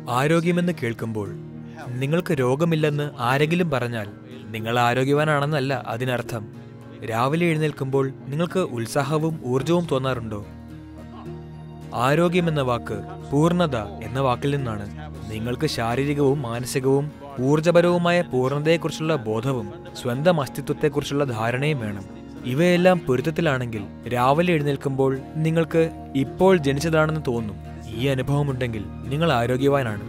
ആരോഗ്യമെന്ന് കേൾക്കുമ്പോൾ നിങ്ങൾക്ക് രോഗമില്ലെന്ന് ആരെങ്കിലും പറഞ്ഞാൽ നിങ്ങൾ ആരോഗ്യവാനാണെന്നല്ല അതിനർത്ഥം രാവിലെ എഴുന്നേൽക്കുമ്പോൾ നിങ്ങൾക്ക് ഉത്സാഹവും ഊർജവും തോന്നാറുണ്ടോ ആരോഗ്യമെന്ന വാക്ക് പൂർണ്ണത എന്ന വാക്കിൽ നിന്നാണ് നിങ്ങൾക്ക് ശാരീരികവും മാനസികവും ഊർജപരവുമായ പൂർണ്ണതയെക്കുറിച്ചുള്ള ബോധവും സ്വന്തം അസ്തിത്വത്തെക്കുറിച്ചുള്ള ധാരണയും വേണം ഇവയെല്ലാം പൊരുത്തത്തിലാണെങ്കിൽ രാവിലെ എഴുന്നേൽക്കുമ്പോൾ നിങ്ങൾക്ക് ഇപ്പോൾ ജനിച്ചതാണെന്ന് തോന്നും ഈ അനുഭവമുണ്ടെങ്കിൽ നിങ്ങൾ ആരോഗ്യവാനാണ്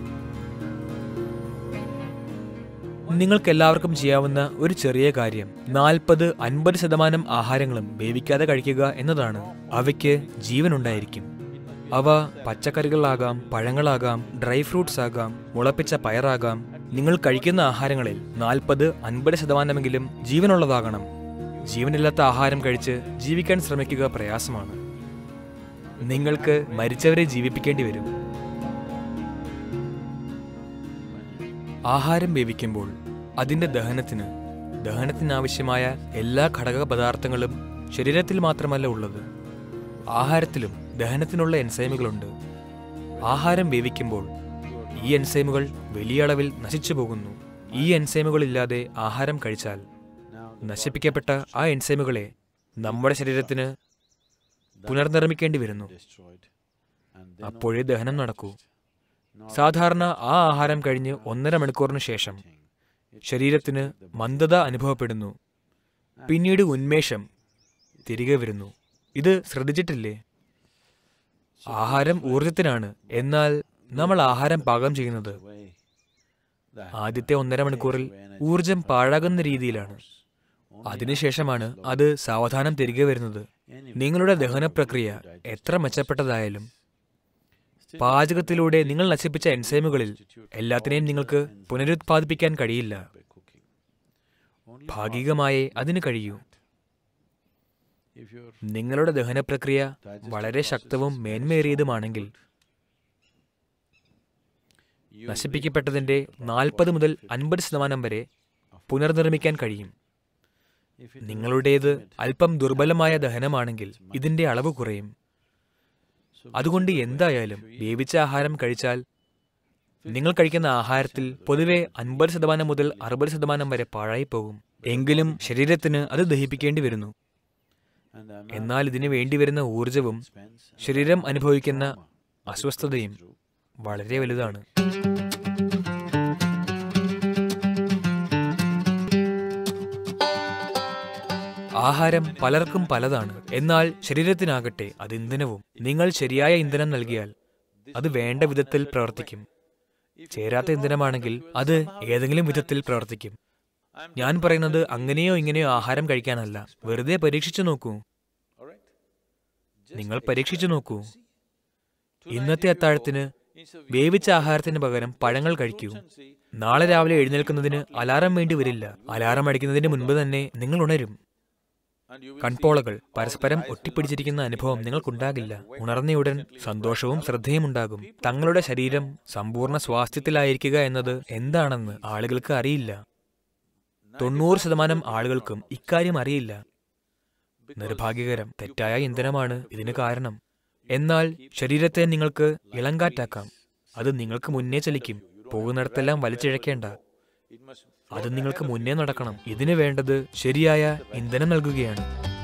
നിങ്ങൾക്കെല്ലാവർക്കും ചെയ്യാവുന്ന ഒരു ചെറിയ കാര്യം നാൽപ്പത് അൻപത് ശതമാനം ആഹാരങ്ങളും വേവിക്കാതെ കഴിക്കുക എന്നതാണ് അവയ്ക്ക് ജീവനുണ്ടായിരിക്കും അവ പച്ചക്കറികളാകാം പഴങ്ങളാകാം ഡ്രൈ ഫ്രൂട്ട്സ് ആകാം മുളപ്പിച്ച പയറാകാം നിങ്ങൾ കഴിക്കുന്ന ആഹാരങ്ങളിൽ നാൽപ്പത് അൻപത് ശതമാനമെങ്കിലും ജീവനുള്ളതാകണം ജീവനില്ലാത്ത ആഹാരം കഴിച്ച് ജീവിക്കാൻ ശ്രമിക്കുക പ്രയാസമാണ് നിങ്ങൾക്ക് മരിച്ചവരെ ജീവിപ്പിക്കേണ്ടി വരും ആഹാരം വേവിക്കുമ്പോൾ അതിന്റെ ദഹനത്തിന് ദഹനത്തിനാവശ്യമായ എല്ലാ ഘടക പദാർത്ഥങ്ങളും ശരീരത്തിൽ മാത്രമല്ല ഉള്ളത് ആഹാരത്തിലും ദഹനത്തിനുള്ള എൻസൈമുകളുണ്ട് ആഹാരം വേവിക്കുമ്പോൾ ഈ എൻസൈമുകൾ വലിയ അളവിൽ നശിച്ചു പോകുന്നു ഈ എൻസൈമുകളില്ലാതെ ആഹാരം കഴിച്ചാൽ നശിപ്പിക്കപ്പെട്ട ആ എൻസൈമുകളെ നമ്മുടെ ശരീരത്തിന് പുനർനിർമ്മിക്കേണ്ടി വരുന്നു അപ്പോഴേ ദഹനം നടക്കൂ സാധാരണ ആ ആഹാരം കഴിഞ്ഞ് ഒന്നര മണിക്കൂറിന് ശേഷം ശരീരത്തിന് മന്ദത അനുഭവപ്പെടുന്നു പിന്നീട് ഉന്മേഷം തിരികെ വരുന്നു ഇത് ശ്രദ്ധിച്ചിട്ടില്ലേ ആഹാരം ഊർജത്തിനാണ് എന്നാൽ നമ്മൾ ആഹാരം പാകം ചെയ്യുന്നത് ആദ്യത്തെ ഒന്നര മണിക്കൂറിൽ ഊർജം പാഴാകുന്ന രീതിയിലാണ് അതിനുശേഷമാണ് അത് സാവധാനം തിരികെ വരുന്നത് നിങ്ങളുടെ ദഹന പ്രക്രിയ എത്ര മെച്ചപ്പെട്ടതായാലും പാചകത്തിലൂടെ നിങ്ങൾ നശിപ്പിച്ച എൻസൈമുകളിൽ എല്ലാത്തിനെയും നിങ്ങൾക്ക് പുനരുത്പാദിപ്പിക്കാൻ കഴിയില്ല ഭാഗികമായേ അതിന് കഴിയൂ നിങ്ങളുടെ ദഹന പ്രക്രിയ വളരെ ശക്തവും മേന്മേറിയതുമാണെങ്കിൽ നശിപ്പിക്കപ്പെട്ടതിന്റെ നാൽപ്പത് മുതൽ അൻപത് ശതമാനം വരെ പുനർനിർമ്മിക്കാൻ കഴിയും നിങ്ങളുടേത് അല്പം ദുർബലമായ ദഹനമാണെങ്കിൽ ഇതിന്റെ അളവ് കുറയും അതുകൊണ്ട് എന്തായാലും വേവിച്ച ആഹാരം കഴിച്ചാൽ നിങ്ങൾ കഴിക്കുന്ന ആഹാരത്തിൽ പൊതുവെ അൻപത് ശതമാനം മുതൽ അറുപത് ശതമാനം വരെ പാഴായി പോകും എങ്കിലും ശരീരത്തിന് അത് ദഹിപ്പിക്കേണ്ടി വരുന്നു എന്നാൽ ഇതിന് വേണ്ടിവരുന്ന ഊർജവും ശരീരം അനുഭവിക്കുന്ന അസ്വസ്ഥതയും വളരെ വലുതാണ് ആഹാരം പലർക്കും പലതാണ് എന്നാൽ ശരീരത്തിനാകട്ടെ അത് ഇന്ധനവും നിങ്ങൾ ശരിയായ ഇന്ധനം നൽകിയാൽ അത് വേണ്ട വിധത്തിൽ പ്രവർത്തിക്കും ചേരാത്ത ഇന്ധനമാണെങ്കിൽ അത് ഏതെങ്കിലും വിധത്തിൽ പ്രവർത്തിക്കും ഞാൻ പറയുന്നത് അങ്ങനെയോ ഇങ്ങനെയോ ആഹാരം കഴിക്കാനല്ല വെറുതെ പരീക്ഷിച്ചു നോക്കൂ നിങ്ങൾ പരീക്ഷിച്ചു നോക്കൂ ഇന്നത്തെ അത്താഴത്തിന് വേവിച്ച ആഹാരത്തിന് പകരം പഴങ്ങൾ കഴിക്കൂ നാളെ രാവിലെ എഴുന്നേൽക്കുന്നതിന് അലാറം വേണ്ടി വരില്ല അലാറം അടിക്കുന്നതിന് മുൻപ് തന്നെ നിങ്ങൾ ഉണരും കൺപോളകൾ പരസ്പരം ഒട്ടിപ്പിടിച്ചിരിക്കുന്ന അനുഭവം നിങ്ങൾക്കുണ്ടാകില്ല ഉണർന്നയുടൻ സന്തോഷവും ശ്രദ്ധയും ഉണ്ടാകും തങ്ങളുടെ ശരീരം സമ്പൂർണ്ണ സ്വാസ്ഥ്യത്തിലായിരിക്കുക എന്നത് എന്താണെന്ന് ആളുകൾക്ക് അറിയില്ല തൊണ്ണൂറ് ശതമാനം ആളുകൾക്കും ഇക്കാര്യം അറിയില്ല നിർഭാഗ്യകരം തെറ്റായ ഇന്ധനമാണ് ഇതിന് കാരണം എന്നാൽ ശരീരത്തെ നിങ്ങൾക്ക് ഇളങ്കാറ്റാക്കാം അത് നിങ്ങൾക്ക് മുന്നേ ചലിക്കും പോകുന്നിടത്തെല്ലാം വലിച്ചിഴക്കേണ്ട അത് നിങ്ങൾക്ക് മുന്നേ നടക്കണം ഇതിനു വേണ്ടത് ശരിയായ ഇന്ധനം നൽകുകയാണ്